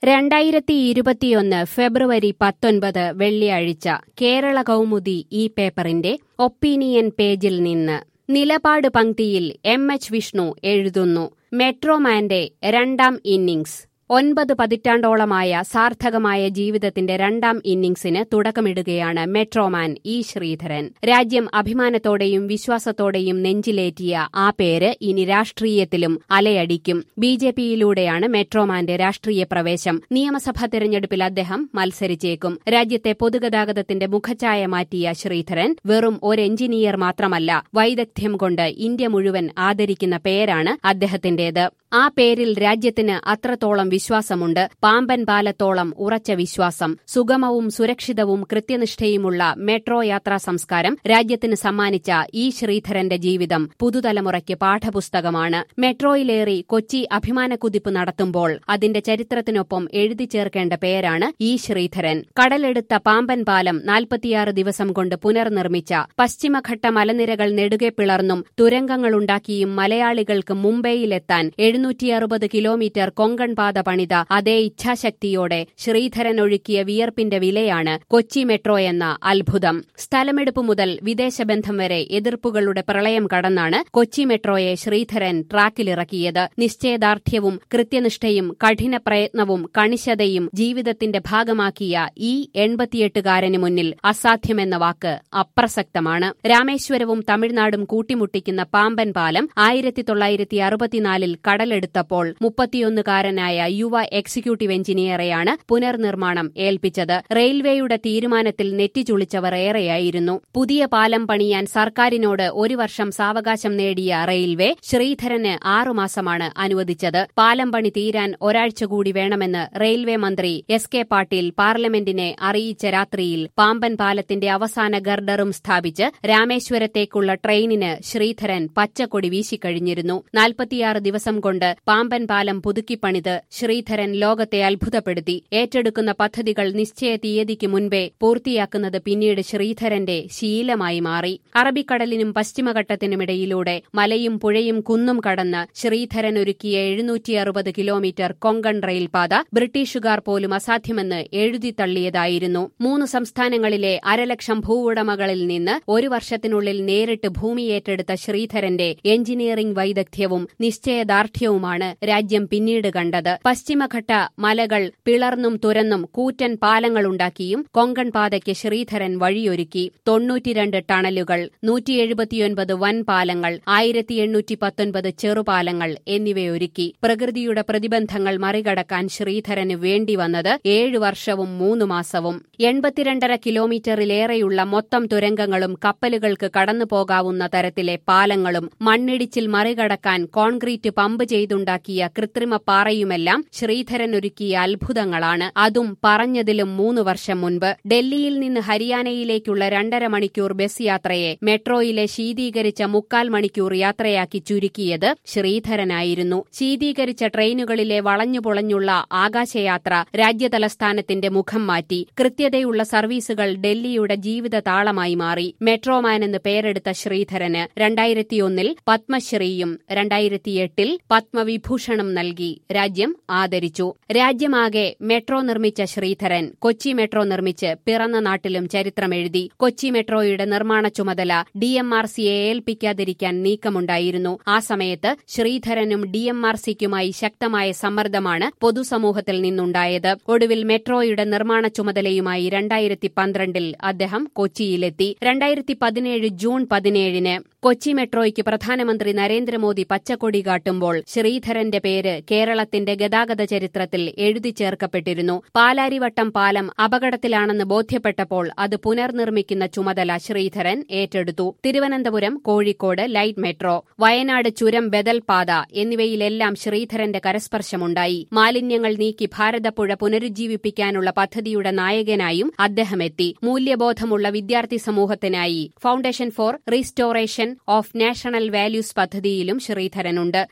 രണ്ടായിരത്തി ഇരുപത്തിയൊന്ന് ഫെബ്രുവരി പത്തൊൻപത് വെള്ളിയാഴ്ച കേരള കൗമുദി ഈ പേപ്പറിന്റെ ഒപ്പീനിയൻ പേജിൽ നിന്ന് നിലപാട് പങ്ക്തിയിൽ എം എച്ച് വിഷ്ണു എഴുതുന്നു മെട്രോമാന്റെ രണ്ടാം ഇന്നിംഗ്സ് ഒൻപത് പതിറ്റാണ്ടോളമായ സാർത്ഥകമായ ജീവിതത്തിന്റെ രണ്ടാം ഇന്നിംഗ്സിന് തുടക്കമിടുകയാണ് മെട്രോമാൻ ഇ ശ്രീധരൻ രാജ്യം അഭിമാനത്തോടെയും വിശ്വാസത്തോടെയും നെഞ്ചിലേറ്റിയ ആ പേര് ഇനി രാഷ്ട്രീയത്തിലും അലയടിക്കും ബി ജെ പിയിലൂടെയാണ് മെട്രോമാന്റെ രാഷ്ട്രീയ പ്രവേശം നിയമസഭാ തെരഞ്ഞെടുപ്പിൽ അദ്ദേഹം മത്സരിച്ചേക്കും രാജ്യത്തെ പൊതുഗതാഗതത്തിന്റെ മുഖച്ഛായ മാറ്റിയ ശ്രീധരൻ വെറും ഒരു എഞ്ചിനീയർ മാത്രമല്ല വൈദഗ്ധ്യം കൊണ്ട് ഇന്ത്യ മുഴുവൻ ആദരിക്കുന്ന പേരാണ് അദ്ദേഹത്തിന്റേത് ആ പേരിൽ രാജ്യത്തിന് അത്രത്തോളം വിശ്വാസമുണ്ട് പാമ്പൻ പാലത്തോളം ഉറച്ച വിശ്വാസം സുഗമവും സുരക്ഷിതവും കൃത്യനിഷ്ഠയുമുള്ള മെട്രോ യാത്രാ സംസ്കാരം രാജ്യത്തിന് സമ്മാനിച്ച ഈ ശ്രീധരന്റെ ജീവിതം പുതുതലമുറയ്ക്ക് പാഠപുസ്തകമാണ് മെട്രോയിലേറി കൊച്ചി അഭിമാനക്കുതിപ്പ് നടത്തുമ്പോൾ അതിന്റെ ചരിത്രത്തിനൊപ്പം എഴുതി ചേർക്കേണ്ട പേരാണ് ഈ ശ്രീധരൻ കടലെടുത്ത പാമ്പൻ പാലം നാൽപ്പത്തിയാറ് ദിവസം കൊണ്ട് പുനർനിർമ്മിച്ച പശ്ചിമഘട്ട മലനിരകൾ നെടുകെ പിളർന്നും തുരങ്കങ്ങളുണ്ടാക്കിയും മലയാളികൾക്ക് മുംബൈയിലെത്താൻ എഴുന്നൂറ്റി അറുപത് കിലോമീറ്റർ കൊങ്കൺ പാത പണിത അതേ ഇച്ഛാശക്തിയോടെ ശ്രീധരൻ ഒഴുക്കിയ വിയർപ്പിന്റെ വിലയാണ് കൊച്ചി മെട്രോ എന്ന അത്ഭുതം സ്ഥലമെടുപ്പ് മുതൽ വിദേശബന്ധം വരെ എതിർപ്പുകളുടെ പ്രളയം കടന്നാണ് കൊച്ചി മെട്രോയെ ശ്രീധരൻ ട്രാക്കിലിറക്കിയത് നിശ്ചയദാർഢ്യവും കൃത്യനിഷ്ഠയും കഠിന പ്രയത്നവും കണിശതയും ജീവിതത്തിന്റെ ഭാഗമാക്കിയ ഈ എൺപത്തിയെട്ടുകാരന് മുന്നിൽ അസാധ്യമെന്ന വാക്ക് അപ്രസക്തമാണ് രാമേശ്വരവും തമിഴ്നാടും കൂട്ടിമുട്ടിക്കുന്ന പാമ്പൻ പാലം ആയിരത്തി തൊള്ളായിരത്തി അറുപത്തിനാലിൽ കടലെടുത്തപ്പോൾ മുപ്പത്തിയൊന്നുകാരനായ യുവ എക്സിക്യൂട്ടീവ് എഞ്ചിനീയറെയാണ് പുനർനിർമ്മാണം ഏൽപ്പിച്ചത് റെയിൽവേയുടെ തീരുമാനത്തിൽ നെറ്റിച്ചുളിച്ചവർ ഏറെയായിരുന്നു പുതിയ പാലം പണിയാൻ സർക്കാരിനോട് ഒരു വർഷം സാവകാശം നേടിയ റെയിൽവേ ശ്രീധരന് ആറുമാസമാണ് അനുവദിച്ചത് പാലം പണി തീരാൻ ഒരാഴ്ച കൂടി വേണമെന്ന് റെയിൽവേ മന്ത്രി എസ് കെ പാട്ടീൽ പാർലമെന്റിനെ അറിയിച്ച രാത്രിയിൽ പാമ്പൻ പാലത്തിന്റെ അവസാന ഗർഡറും സ്ഥാപിച്ച് രാമേശ്വരത്തേക്കുള്ള ട്രെയിനിന് ശ്രീധരൻ പച്ചക്കൊടി വീശിക്കഴിഞ്ഞിരുന്നു നാൽപ്പത്തിയാറ് ദിവസം കൊണ്ട് പാമ്പൻ പാലം പുതുക്കിപ്പണിത് ശ്രീധരൻ ലോകത്തെ അത്ഭുതപ്പെടുത്തി ഏറ്റെടുക്കുന്ന പദ്ധതികൾ നിശ്ചയ തീയതിക്ക് മുൻപേ പൂർത്തിയാക്കുന്നത് പിന്നീട് ശ്രീധരന്റെ ശീലമായി മാറി അറബിക്കടലിനും പശ്ചിമഘട്ടത്തിനുമിടയിലൂടെ മലയും പുഴയും കുന്നും കടന്ന് ശ്രീധരൻ ഒരുക്കിയ എഴുന്നൂറ്റി അറുപത് കിലോമീറ്റർ കൊങ്കൺ റെയിൽപാത ബ്രിട്ടീഷുകാർ പോലും അസാധ്യമെന്ന് എഴുതിത്തള്ളിയതായിരുന്നു മൂന്ന് സംസ്ഥാനങ്ങളിലെ അരലക്ഷം ഭൂവുടമകളിൽ നിന്ന് ഒരു വർഷത്തിനുള്ളിൽ നേരിട്ട് ഭൂമി ഏറ്റെടുത്ത ശ്രീധരന്റെ എഞ്ചിനീയറിംഗ് വൈദഗ്ധ്യവും നിശ്ചയദാർഢ്യവുമാണ് രാജ്യം പിന്നീട് കണ്ടത് പശ്ചിമഘട്ട മലകൾ പിളർന്നും തുരന്നും കൂറ്റൻ പാലങ്ങളുണ്ടാക്കിയും കൊങ്കൺ പാതയ്ക്ക് ശ്രീധരൻ വഴിയൊരുക്കി തൊണ്ണൂറ്റിരണ്ട് ടണലുകൾ നൂറ്റി എഴുപത്തിയൊൻപത് വൻപാലങ്ങൾ ആയിരത്തി എണ്ണൂറ്റി പത്തൊൻപത് ചെറുപാലങ്ങൾ എന്നിവയൊരുക്കി പ്രകൃതിയുടെ പ്രതിബന്ധങ്ങൾ മറികടക്കാൻ ശ്രീധരന് വേണ്ടി വന്നത് ഏഴ് വർഷവും മൂന്ന് മാസവും എൺപത്തിരണ്ടര കിലോമീറ്ററിലേറെയുള്ള മൊത്തം തുരങ്കങ്ങളും കപ്പലുകൾക്ക് കടന്നുപോകാവുന്ന തരത്തിലെ പാലങ്ങളും മണ്ണിടിച്ചിൽ മറികടക്കാൻ കോൺക്രീറ്റ് പമ്പ് ചെയ്തുണ്ടാക്കിയ കൃത്രിമ പാറയുമെല്ലാം ശ്രീധരൻ ഒരുക്കിയ അത്ഭുതങ്ങളാണ് അതും പറഞ്ഞതിലും മൂന്ന് വർഷം മുൻപ് ഡൽഹിയിൽ നിന്ന് ഹരിയാനയിലേക്കുള്ള രണ്ടര മണിക്കൂർ ബസ് യാത്രയെ മെട്രോയിലെ ശീതീകരിച്ച മുക്കാൽ മണിക്കൂർ യാത്രയാക്കി ചുരുക്കിയത് ശ്രീധരനായിരുന്നു ശീതീകരിച്ച ട്രെയിനുകളിലെ വളഞ്ഞുപുളഞ്ഞുള്ള ആകാശയാത്ര രാജ്യതലസ്ഥാനത്തിന്റെ മുഖം മാറ്റി കൃത്യതയുള്ള സർവീസുകൾ ഡൽഹിയുടെ ജീവിത താളമായി മാറി മെട്രോമാൻ എന്ന് പേരെടുത്ത ശ്രീധരന് രണ്ടായിരത്തിയൊന്നിൽ പത്മശ്രീയും രണ്ടായിരത്തിയെട്ടിൽ പത്മവിഭൂഷണം നൽകി രാജ്യം ആദരിച്ചു രാജ്യമാകെ മെട്രോ നിർമ്മിച്ച ശ്രീധരൻ കൊച്ചി മെട്രോ നിർമ്മിച്ച് പിറന്ന നാട്ടിലും ചരിത്രമെഴുതി കൊച്ചി മെട്രോയുടെ നിർമ്മാണ ചുമതല ഡി എം ആർ സിയെ ഏൽപ്പിക്കാതിരിക്കാൻ നീക്കമുണ്ടായിരുന്നു ആ സമയത്ത് ശ്രീധരനും ഡി എം ആർ സിക്കുമായി ശക്തമായ സമ്മർദ്ദമാണ് പൊതുസമൂഹത്തിൽ നിന്നുണ്ടായത് ഒടുവിൽ മെട്രോയുടെ നിർമ്മാണ ചുമതലയുമായി രണ്ടായിരത്തി പന്ത്രണ്ടിൽ അദ്ദേഹം കൊച്ചിയിലെത്തി രണ്ടായിരത്തി പതിനേഴ് ജൂൺ പതിനേഴിന് കൊച്ചി മെട്രോയ്ക്ക് പ്രധാനമന്ത്രി നരേന്ദ്രമോദി പച്ചക്കൊടി കാട്ടുമ്പോൾ ശ്രീധരന്റെ പേര് കേരളത്തിന്റെ ഗതാഗത ചരിത്രത്തിൽ എഴുതി ചേർക്കപ്പെട്ടിരുന്നു പാലാരിവട്ടം പാലം അപകടത്തിലാണെന്ന് ബോധ്യപ്പെട്ടപ്പോൾ അത് പുനർനിർമ്മിക്കുന്ന ചുമതല ശ്രീധരൻ ഏറ്റെടുത്തു തിരുവനന്തപുരം കോഴിക്കോട് ലൈറ്റ് മെട്രോ വയനാട് ചുരം ബദൽ പാത എന്നിവയിലെല്ലാം ശ്രീധരന്റെ കരസ്പർശമുണ്ടായി മാലിന്യങ്ങൾ നീക്കി ഭാരതപ്പുഴ പുനരുജ്ജീവിപ്പിക്കാനുള്ള പദ്ധതിയുടെ നായകനായും അദ്ദേഹമെത്തി മൂല്യബോധമുള്ള വിദ്യാർത്ഥി സമൂഹത്തിനായി foundation for restoration of national values പദ്ധതിയിലും ശ്രീധരനുണ്ട് ഡി എം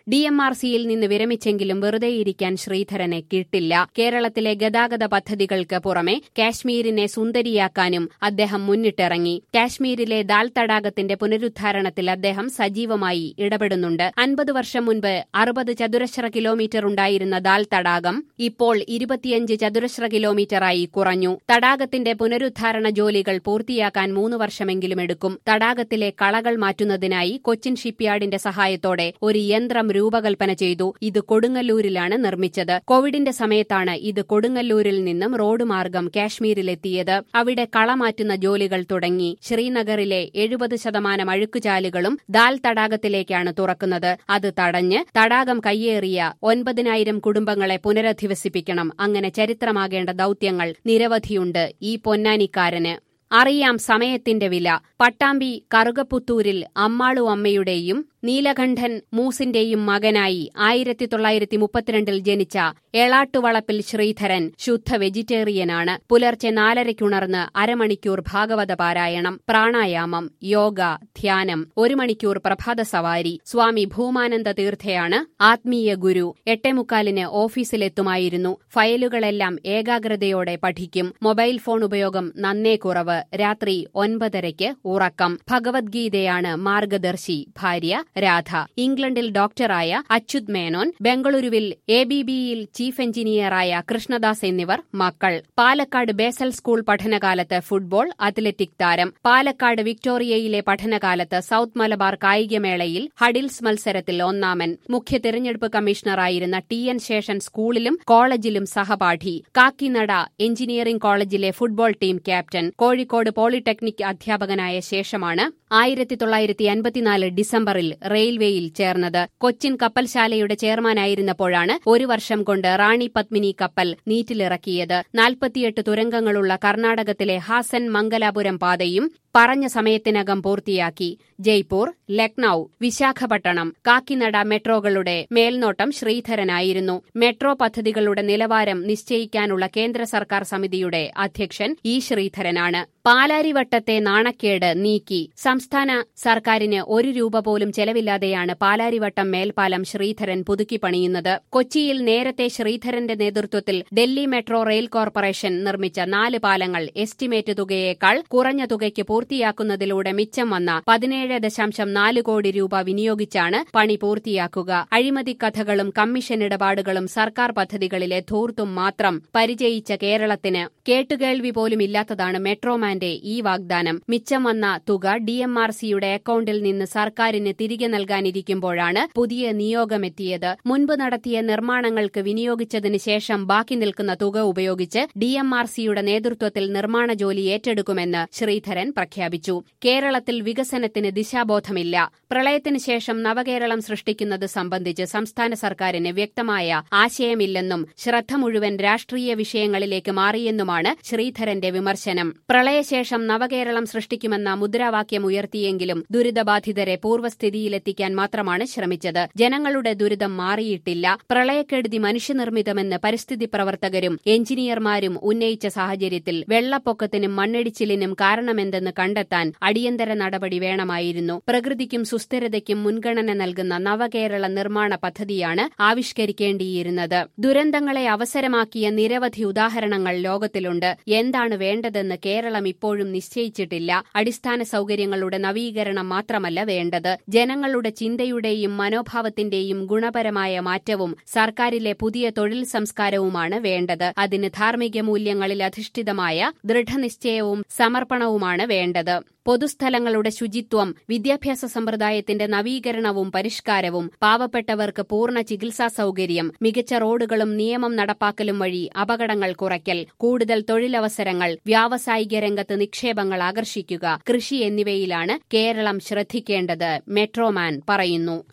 ആർ സിയിൽ നിന്ന് വിരമിച്ചെങ്കിലും വെറുതെയിരിക്കാൻ ശ്രീധരനെ കിട്ടില്ല കേരളത്തിലെ ഗതാഗത പദ്ധതികൾക്ക് പുറമെ കാശ്മീരിനെ സുന്ദരിയാക്കാനും അദ്ദേഹം മുന്നിട്ടിറങ്ങി കാശ്മീരിലെ ദാൽ തടാകത്തിന്റെ പുനരുദ്ധാരണത്തിൽ അദ്ദേഹം സജീവമായി ഇടപെടുന്നുണ്ട് അൻപത് വർഷം മുൻപ് അറുപത് ചതുരശ്ര കിലോമീറ്റർ ഉണ്ടായിരുന്ന ദാൽ തടാകം ഇപ്പോൾ ഇരുപത്തിയഞ്ച് ചതുരശ്ര കിലോമീറ്ററായി കുറഞ്ഞു തടാകത്തിന്റെ പുനരുദ്ധാരണ ജോലികൾ പൂർത്തിയാക്കാൻ മൂന്ന് വർഷമെങ്കിലും എടുക്കും തടാകത്തിലെ കളകൾ മാറ്റുന്നതിനായി കൊച്ചിൻ ഷിപ്പ്യാർഡിന്റെ സഹായത്തോടെ ഒരു യന്ത്രം രൂപകൽപ്പന ചെയ്തു ഇത് കൊടുങ്ങല്ലൂരിലാണ് നിർമ്മിച്ചത് കോവിഡിന്റെ സമയത്താണ് ഇത് കൊടുങ്ങല്ലൂരിൽ നിന്നും റോഡ് മാർഗം കാശ്മീരിലെത്തിയത് അവിടെ കള മാറ്റുന്ന ജോലികൾ തുടങ്ങി ശ്രീനഗറിലെ എഴുപത് ശതമാനം അഴുക്കുചാലുകളും ദാൽ തടാകത്തിലേക്കാണ് തുറക്കുന്നത് അത് തടഞ്ഞ് തടാകം കയ്യേറിയ ഒൻപതിനായിരം കുടുംബങ്ങളെ പുനരധിവസിപ്പിക്കണം അങ്ങനെ ചരിത്രമാകേണ്ട ദൌത്യങ്ങൾ നിരവധിയുണ്ട് ഈ പൊന്നാനിക്കാരന് അറിയാം സമയത്തിന്റെ വില പട്ടാമ്പി കറുകപ്പുത്തൂരിൽ അമ്മാളു അമ്മയുടെയും നീലകണ്ഠൻ മൂസിന്റെയും മകനായി ആയിരത്തി തൊള്ളായിരത്തി മുപ്പത്തിരണ്ടിൽ ജനിച്ച എളാട്ടുവളപ്പിൽ ശ്രീധരൻ ശുദ്ധ വെജിറ്റേറിയനാണ് പുലർച്ചെ നാലരയ്ക്കുണർന്ന് അരമണിക്കൂർ ഭാഗവത പാരായണം പ്രാണായാമം യോഗ ധ്യാനം ഒരു മണിക്കൂർ പ്രഭാത സവാരി സ്വാമി ഭൂമാനന്ദ തീർത്ഥയാണ് ആത്മീയ ഗുരു എട്ടേമുക്കാലിന് ഓഫീസിലെത്തുമായിരുന്നു ഫയലുകളെല്ലാം ഏകാഗ്രതയോടെ പഠിക്കും മൊബൈൽ ഫോൺ ഉപയോഗം നന്നേ കുറവ് രാത്രി ഒൻപതരയ്ക്ക് ഉറക്കം ഭഗവത്ഗീതയാണ് മാർഗദർശി ഭാര്യ രാധ ഇംഗ്ലണ്ടിൽ ഡോക്ടറായ അച്യുത് മേനോൻ ബംഗളൂരുവിൽ എ ബി ബിയിൽ ചീഫ് എഞ്ചിനീയറായ കൃഷ്ണദാസ് എന്നിവർ മക്കൾ പാലക്കാട് ബേസൽ സ്കൂൾ പഠനകാലത്ത് ഫുട്ബോൾ അത്ലറ്റിക് താരം പാലക്കാട് വിക്ടോറിയയിലെ പഠനകാലത്ത് സൌത്ത് മലബാർ കായികമേളയിൽ ഹഡിൽസ് മത്സരത്തിൽ ഒന്നാമൻ മുഖ്യ തെരഞ്ഞെടുപ്പ് കമ്മീഷണറായിരുന്ന ടി എൻ ശേഷൻ സ്കൂളിലും കോളേജിലും സഹപാഠി കാക്കിനട എഞ്ചിനീയറിംഗ് കോളേജിലെ football team captain Kozhikode polytechnic അധ്യാപകനായ ശേഷമാണ് ആയിരത്തി തൊള്ളായിരത്തി അൻപത്തിനാല് ഡിസംബറിൽ റെയിൽവേയിൽ ചേർന്നത് കൊച്ചിൻ കപ്പൽശാലയുടെ ചെയർമാനായിരുന്നപ്പോഴാണ് ഒരു വർഷം കൊണ്ട് റാണി പത്മിനി കപ്പൽ നീറ്റിലിറക്കിയത് നാൽപ്പത്തിയെട്ട് തുരങ്കങ്ങളുള്ള കർണാടകത്തിലെ ഹാസൻ മംഗലാപുരം പാതയും പറഞ്ഞ സമയത്തിനകം പൂർത്തിയാക്കി ജയ്പൂർ ലക്നൌ വിശാഖപട്ടണം കാക്കിനട മെട്രോകളുടെ മേൽനോട്ടം ശ്രീധരനായിരുന്നു മെട്രോ പദ്ധതികളുടെ നിലവാരം നിശ്ചയിക്കാനുള്ള കേന്ദ്ര സർക്കാർ സമിതിയുടെ അധ്യക്ഷൻ ഇ ശ്രീധരനാണ് പാലാരിവട്ടത്തെ നാണക്കേട് നീക്കി സംസ്ഥാന സർക്കാരിന് ഒരു രൂപ പോലും ചെലവില്ലാതെയാണ് പാലാരിവട്ടം മേൽപ്പാലം ശ്രീധരൻ പുതുക്കി പണിയുന്നത് കൊച്ചിയിൽ നേരത്തെ ശ്രീധരന്റെ നേതൃത്വത്തിൽ ഡൽഹി മെട്രോ റെയിൽ കോർപ്പറേഷൻ നിർമ്മിച്ച നാല് പാലങ്ങൾ എസ്റ്റിമേറ്റ് തുകയേക്കാൾ കുറഞ്ഞ തുകയ്ക്ക് പൂർത്തിയാക്കുന്നതിലൂടെ മിച്ചം വന്ന പതിനേഴ് ദശാംശം നാല് കോടി രൂപ വിനിയോഗിച്ചാണ് പണി പൂർത്തിയാക്കുക അഴിമതി കഥകളും കമ്മീഷൻ ഇടപാടുകളും സർക്കാർ പദ്ധതികളിലെ ധൂർത്തും മാത്രം പരിചയിച്ച കേരളത്തിന് കേട്ടുകേൾവി പോലുമില്ലാത്തതാണ് മെട്രോമാന്റെ ഈ വാഗ്ദാനം മിച്ചം വന്ന തുക ഡിഎംആർസിയുടെ അക്കൌണ്ടിൽ നിന്ന് സർക്കാരിന് തിരികെ നൽകാനിരിക്കുമ്പോഴാണ് പുതിയ നിയോഗമെത്തിയത് മുൻപ് നടത്തിയ നിർമ്മാണങ്ങൾക്ക് വിനിയോഗിച്ചതിന് ശേഷം ബാക്കി നിൽക്കുന്ന തുക ഉപയോഗിച്ച് ഡിഎംആർസിയുടെ നേതൃത്വത്തിൽ നിർമ്മാണ ജോലി ഏറ്റെടുക്കുമെന്ന് ശ്രീധരൻ പ്രഖ്യാപിച്ചു കേരളത്തിൽ വികസനത്തിന് ദിശാബോധമില്ല പ്രളയത്തിന് ശേഷം നവകേരളം സൃഷ്ടിക്കുന്നത് സംബന്ധിച്ച് സംസ്ഥാന സർക്കാരിന് വ്യക്തമായ ആശയമില്ലെന്നും ശ്രദ്ധ മുഴുവൻ രാഷ്ട്രീയ വിഷയങ്ങളിലേക്ക് മാറിയെന്നുമാണ് ശ്രീധരന്റെ വിമർശനം പ്രളയശേഷം നവകേരളം സൃഷ്ടിക്കുമെന്ന മുദ്രാവാക്യം ഉയർത്തിയെങ്കിലും ദുരിതബാധിതരെ പൂർവ്വസ്ഥിതിയിലെത്തിക്കാൻ മാത്രമാണ് ശ്രമിച്ചത് ജനങ്ങളുടെ ദുരിതം മാറിയിട്ടില്ല പ്രളയക്കെടുതി മനുഷ്യനിർമ്മിതമെന്ന് പരിസ്ഥിതി പ്രവർത്തകരും എഞ്ചിനീയർമാരും ഉന്നയിച്ച സാഹചര്യത്തിൽ വെള്ളപ്പൊക്കത്തിനും മണ്ണിടിച്ചിലിനും കാരണമെന്തെന്ന് കണ്ടെത്താൻ അടിയന്തര നടപടി വേണമായിരുന്നു പ്രകൃതിക്കും സുസ്ഥിരതയ്ക്കും മുൻഗണന നൽകുന്ന നവകേരള നിർമ്മാണ പദ്ധതിയാണ് ആവിഷ്കരിക്കേണ്ടിയിരുന്നത് ദുരന്തങ്ങളെ അവസരമാക്കിയ നിരവധി ഉദാഹരണങ്ങൾ ലോകത്തിലുണ്ട് എന്താണ് വേണ്ടതെന്ന് കേരളം ഇപ്പോഴും നിശ്ചയിച്ചിട്ടില്ല അടിസ്ഥാന സൌകര്യങ്ങളുടെ നവീകരണം മാത്രമല്ല വേണ്ടത് ജനങ്ങളുടെ ചിന്തയുടെയും മനോഭാവത്തിന്റെയും ഗുണപരമായ മാറ്റവും സർക്കാരിലെ പുതിയ തൊഴിൽ സംസ്കാരവുമാണ് വേണ്ടത് അതിന് ധാർമ്മിക മൂല്യങ്ങളിൽ അധിഷ്ഠിതമായ ദൃഢനിശ്ചയവും സമർപ്പണവുമാണ് വേണ്ടത് പൊതുസ്ഥലങ്ങളുടെ ശുചിത്വം വിദ്യാഭ്യാസ സമ്പ്രദായത്തിന്റെ നവീകരണവും പരിഷ്കാരവും പാവപ്പെട്ടവർക്ക് പൂർണ്ണ ചികിത്സാ സൌകര്യം മികച്ച റോഡുകളും നിയമം നടപ്പാക്കലും വഴി അപകടങ്ങൾ കുറയ്ക്കൽ കൂടുതൽ തൊഴിലവസരങ്ങൾ വ്യാവസായിക രംഗത്ത് നിക്ഷേപങ്ങൾ ആകർഷിക്കുക കൃഷി എന്നിവയിലാണ് കേരളം ശ്രദ്ധിക്കേണ്ടത് മെട്രോമാൻ പറയുന്നു